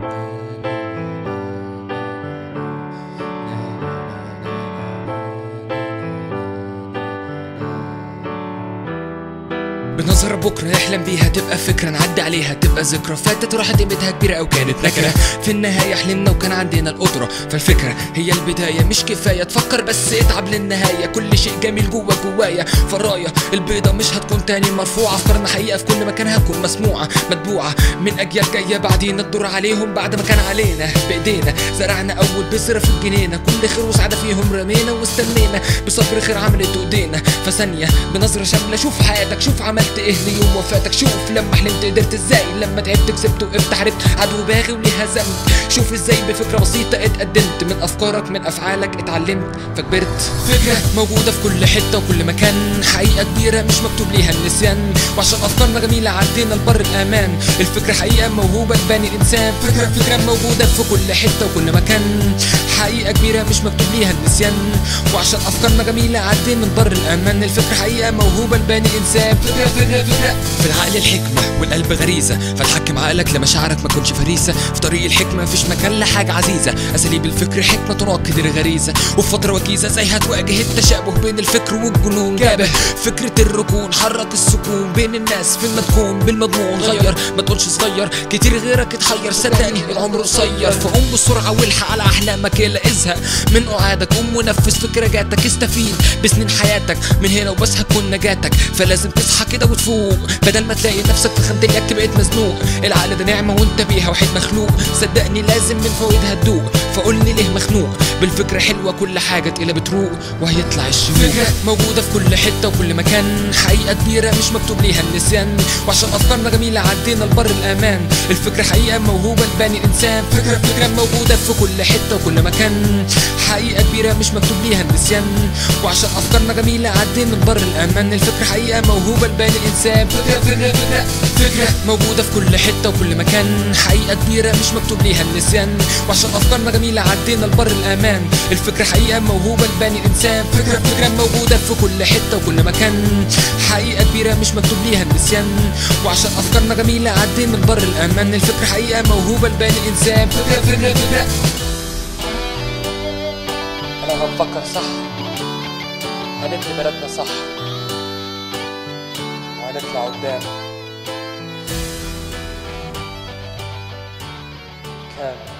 بنظرة بكرة نحلم بيها تبقى فكرة نعدي عليها تبقى ذكرى فاتت وراحت قيمتها كبيرة أو كانت نكرة في النهاية حلمنا وكان عندنا القدرة فالفكرة هي البداية مش كفاية تفكر بس اتعب للنهاية كل شيء جميل جوا جوايا فالراية البيضة مش هتكون تاني مرفوعة أفكارنا حقيقة في كل مكان هتكون مسموعة متبوعة من أجيال جاية بعدينا تدور عليهم بعد ما كان علينا بإيدينا زرعنا أول بذرة في الجنينة كل خير وسعادة فيهم رمينا واستنينا بصبر خير عملت ايدينا فثانية بنظرة شاملة شوف حياتك شوف عملت ايه ليوم وفاتك شوف لما حلمت قدرت ازاي لما تعبت كسبت وقفت حاربت عدو باغي وليه هزمت شوف ازاي بفكرة بسيطة اتقدمت من افكارك من افعالك اتعلمت فكبرت فكرة موجودة في كل حتة وكل مكان حقيقة كبيرة مش مكتوب ليها النسيان وعشان افكارنا جميلة عدينا لبر الامان الفكرة حقيقة موهوبة لبني الانسان فكرة فكرة موجودة في كل حتة وكل مكان حقيقة كبيرة مش مكتوب ليها النسيان وعشان افكارنا جميلة عدينا من بر الامان الفكرة حقيقة موهوبة لبني انسان فكرة فكرة فكرة في العقل الحكمة والقلب غريزة فتحكم عقلك لمشاعرك ما تكونش فريسة في طريق الحكمة مفيش مكان لحاجة عزيزة اساليب الفكر حكمة تناقض الغريزة وفي فترة وجيزة زي هتواجه التشابه بين الفكر والجنون جابه فكرة الركون حرك السكون بين الناس فين ما تكون بالمضمون غير ما تقولش صغير كتير غيرك اتحير صدقني العمر قصير فقوم بسرعة والحق على احلامك يلا ازهق من قعادك قوم ونفذ فكرة جاتك استفيد بسنين حياتك من هنا وبس هتكون نجاتك فلازم تصحى كده وتفوق بدل ما تلاقي نفسك في خندقك بقيت مزنوق العقل ده نعمة وانت بيها وحيد مخلوق صدقني لازم من فوائدها تدوق فقولني ليه مخنوق بالفكرة حلوة كل حاجة تقيلة بتروق وهيطلع الشروق فكرة موجودة في كل حتة وكل مكان حقيقة كبيرة مش مكتوب ليها النسيان وعشان أفكارنا جميلة عدينا لبر الأمان الفكرة حقيقة موهوبة لبني الإنسان فكرة فكرة موجودة في كل حتة وكل مكان حقيقة كبيرة مش مكتوب ليها النسيان وعشان أفكارنا جميلة عدينا لبر الأمان الفكرة حقيقة موهوبة لبني الإنسان فكرة فكرة فكرة فكرة موجودة في كل حتة وكل مكان حقيقة كبيرة مش مكتوب ليها النسيان وعشان أفكارنا جميلة عدينا لبر الأمان الفكرة حقيقة موهوبة لبني الإنسان فكرة فكرة موجودة في كل حتة وكل مكان حقيقة كبيرة مش مكتوب ليها النسيان وعشان أفكارنا جميلة عدينا لبر الأمان الفكرة حقيقة موهوبة لبني الإنسان فكرة فكرة فكرة لو هنفكر صح هنبني بلدنا صح وهنطلع قدام كامل